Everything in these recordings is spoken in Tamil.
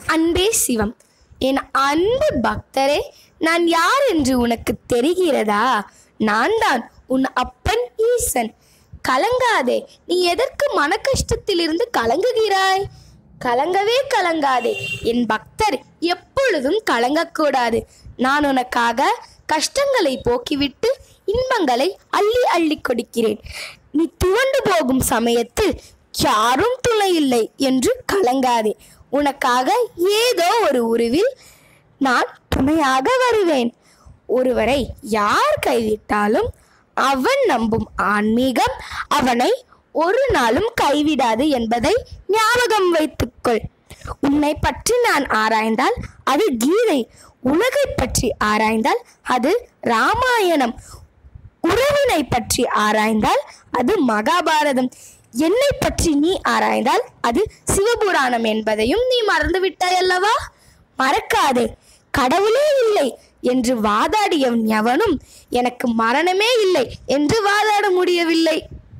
அன்பே சிவம் என் அன்பு பக்தரே நான் யார் என்று உனக்கு தெரிகிறதா நான் தான் உன் அப்பன் ஈசன் கலங்காதே நீ எதற்கு மன கஷ்டத்திலிருந்து கலங்குகிறாய் கலங்கவே கலங்காதே என் பக்தர் எப்பொழுதும் கலங்கக்கூடாது நான் உனக்காக கஷ்டங்களை போக்கிவிட்டு இன்பங்களை அள்ளி அள்ளி கொடுக்கிறேன் நீ துவண்டு போகும் சமயத்தில் யாரும் துணை இல்லை என்று கலங்காதே உனக்காக ஏதோ ஒரு உருவில் நான் துணையாக வருவேன் ஒருவரை யார் கைவிட்டாலும் அவன் நம்பும் ஆன்மீகம் அவனை ஒரு நாளும் கைவிடாது என்பதை ஞாபகம் வைத்துக்கொள் உன்னை பற்றி நான் ஆராய்ந்தால் அது கீதை உலகை பற்றி ஆராய்ந்தால் அது ராமாயணம் உறவினை பற்றி ஆராய்ந்தால் அது மகாபாரதம் என்னை பற்றி நீ ஆராய்ந்தால் அது சிவபுராணம் என்பதையும் நீ மறந்து விட்டாய் அல்லவா மறக்காதே கடவுளே இல்லை என்று வாதாடியவன் எவனும் எனக்கு மரணமே இல்லை என்று வாதாட முடியவில்லை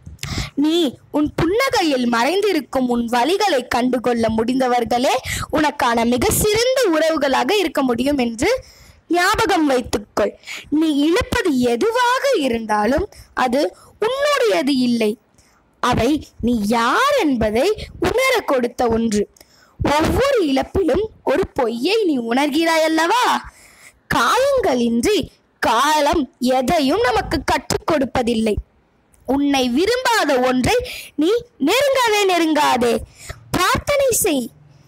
நீ உன் புன்னகையில் மறைந்திருக்கும் உன் வழிகளை கண்டுகொள்ள முடிந்தவர்களே உனக்கான மிக சிறந்த உறவுகளாக இருக்க முடியும் என்று ஞாபகம் வைத்துக்கொள் நீ இழப்பது எதுவாக இருந்தாலும் அது உன்னுடையது இல்லை அவை நீ யார் என்பதை உணர கொடுத்த ஒன்று ஒவ்வொரு இழப்பிலும் ஒரு பொய்யை நீ உணர்கிறாய் அல்லவா காயங்களின்றி காலம் எதையும் நமக்கு கற்றுக் கொடுப்பதில்லை உன்னை விரும்பாத ஒன்றை நீ நெருங்கவே நெருங்காதே பிரார்த்தனை செய்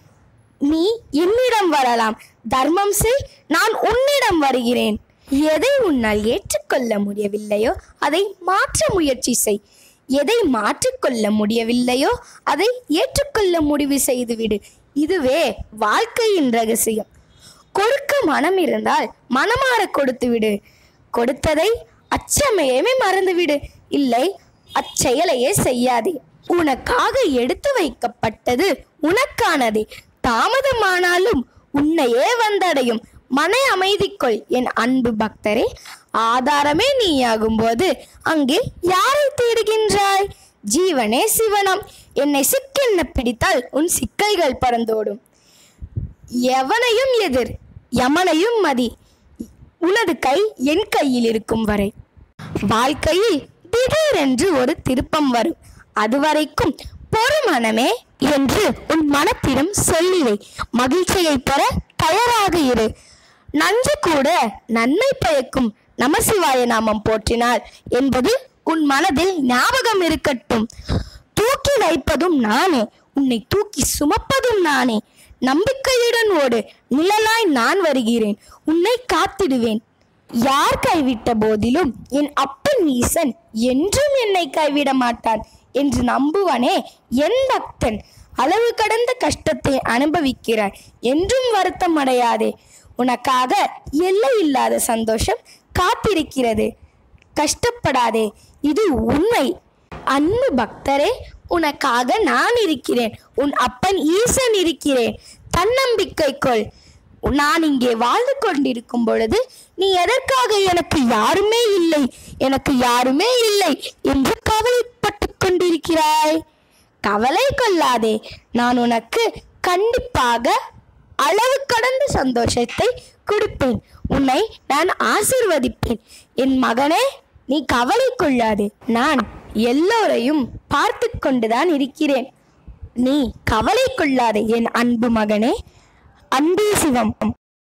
நீ என்னிடம் வரலாம் தர்மம் செய் நான் உன்னிடம் வருகிறேன் எதை உன்னால் ஏற்றுக்கொள்ள முடியவில்லையோ அதை மாற்ற முயற்சி செய் எதை மாற்றிக்கொள்ள முடியவில்லையோ அதை ஏற்றுக்கொள்ள முடிவு செய்துவிடு இதுவே வாழ்க்கையின் ரகசியம் கொடுக்க மனம் இருந்தால் மனமாற கொடுத்து விடு கொடுத்ததை அச்சமயமே மறந்துவிடு இல்லை அச்செயலையே செய்யாதே உனக்காக எடுத்து வைக்கப்பட்டது உனக்கானதே தாமதமானாலும் உன்னையே வந்தடையும் மன அமைதிக்குள் என் அன்பு பக்தரே ஆதாரமே நீயாகும்போது அங்கே யாரை தேடுகின்றாய் ஜீவனே சிவனம் என்னை சிக்கென்ன பிடித்தால் உன் சிக்கல்கள் பறந்தோடும் எவனையும் எதிர் யமனையும் மதி உனது கை என் கையில் இருக்கும் வரை வாழ்க்கையில் திடீரென்று ஒரு திருப்பம் வரும் அதுவரைக்கும் பொறுமனமே என்று உன் மனத்திடம் சொல்லிவை மகிழ்ச்சியை பெற தயாராக இரு நஞ்சு கூட நன்மை பயக்கும் நமசிவாய நாமம் போற்றினார் என்பது உன் மனதில் ஞாபகம் இருக்கட்டும் தூக்கி வைப்பதும் நானே உன்னை தூக்கி சுமப்பதும் நானே நம்பிக்கையுடன் ஓடு நிழலாய் நான் வருகிறேன் உன்னை காத்திடுவேன் யார் கைவிட்ட போதிலும் என் அப்பன் ஈசன் என்றும் என்னை கைவிட மாட்டான் என்று நம்புவனே என் பக்தன் அளவு கடந்த கஷ்டத்தை அனுபவிக்கிறாய் என்றும் வருத்தம் அடையாதே உனக்காக எல்லை இல்லாத சந்தோஷம் காத்திருக்கிறது கஷ்டப்படாதே இது உண்மை அன்பு பக்தரே உனக்காக நான் இருக்கிறேன் உன் அப்பன் ஈசன் இருக்கிறேன் தன்னம்பிக்கை கொள் நான் இங்கே வாழ்ந்து கொண்டிருக்கும் பொழுது நீ எதற்காக எனக்கு யாருமே இல்லை எனக்கு யாருமே இல்லை என்று கவலைப்பட்டு கொண்டிருக்கிறாய் கவலை கொள்ளாதே நான் உனக்கு கண்டிப்பாக அளவு கடந்த சந்தோஷத்தை கொடுப்பேன் உன்னை நான் ஆசிர்வதிப்பேன் என் மகனே நீ கவலை கொள்ளாதே நான் எல்லோரையும் பார்த்து கொண்டுதான் இருக்கிறேன் நீ கவலை கொள்ளாதே என் அன்பு மகனே அன்பே சிவம்